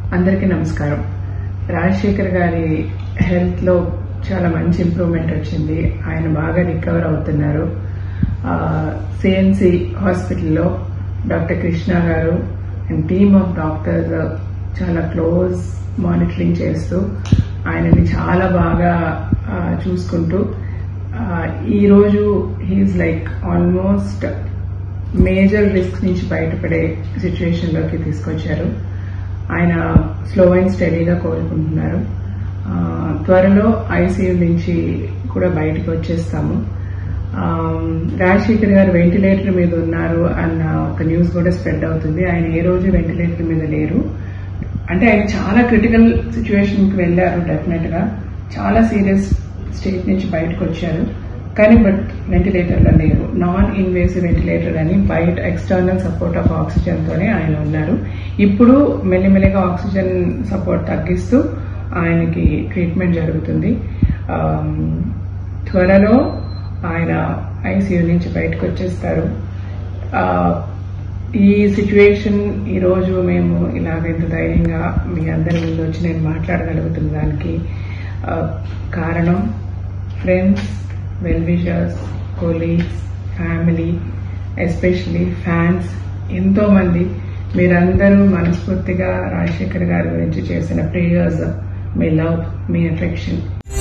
అందరికీ నమస్కారం రాజశేఖర్ గారి హెల్త్ లో చాలా మంచి ఇంప్రూవ్మెంట్ వచ్చింది ఆయన బాగా రికవర్ అవుతున్నారు సిఎన్సి హాస్పిటల్లో డాక్టర్ కృష్ణ గారు అండ్ టీమ్ ఆఫ్ డాక్టర్స్ చాలా క్లోజ్ మానిటరింగ్ చేస్తూ ఆయనని చాలా బాగా ఆ, చూసుకుంటూ ఆ, ఈరోజు he is like almost major risk నుంచి బయటపడే సిచ్యువేషన్ లోకి తీసుకొచ్చారు ఆయన స్లో అండ్ స్టడీగా కోలుకుంటున్నారు ఆ, త్వరలో ఐసీయూ నుంచి కూడా బయటకు వచ్చేస్తాము ఆ, రాజశేఖర్ గారు వెంటిలేటర్ మీద ఉన్నారు అన్న ఒక న్యూస్ కూడా స్ప్రెడ్ అవుతుంది ఆయన ఏ రోజు వెంటిలేటర్ మీద లేరు అంటే ఆయన చాలా క్రిటికల్ సిచ్యువేషన్ కి వెళ్ళారు డెఫినెట్ గా చాలా సీరియస్ స్టేట్ నుంచి బయటకు వచ్చారు కానీ బట్ వెంటిలేటర్ లో లేరు నాన్ ఇన్వేసివ్ వెంటిలేటర్ అని బయట ఎక్స్టర్నల్ సపోర్ట్ ఆఫ్ ఆక్సిజన్ తోనే ఆయన ఉన్నారు ఇప్పుడు మెల్లిమెల్లిగా ఆక్సిజన్ సపోర్ట్ తగ్గిస్తూ ఆయనకి ట్రీట్మెంట్ జరుగుతుంది ఆమ్, త్వరలో ఆయన ఐసీయూ నుంచి బయటకు వచ్చేస్తారు ఆ, ఈ సిచ్యువేషన్ ఈ రోజు మేము ఇలాగ ఇంత ధైర్యంగా మీ అందరి ముందు వచ్చి నేను మాట్లాడగలుగుతున్న దానికి ఆ, కారణం friends well wishers colleagues family especially fans ఎంతో మంది మీరందరూ మనస్ఫూర్తిగా రాజశేఖర్ గారి గురించి చేసిన ప్రేయర్స్ మీ లవ్ మీ అఫెక్షన్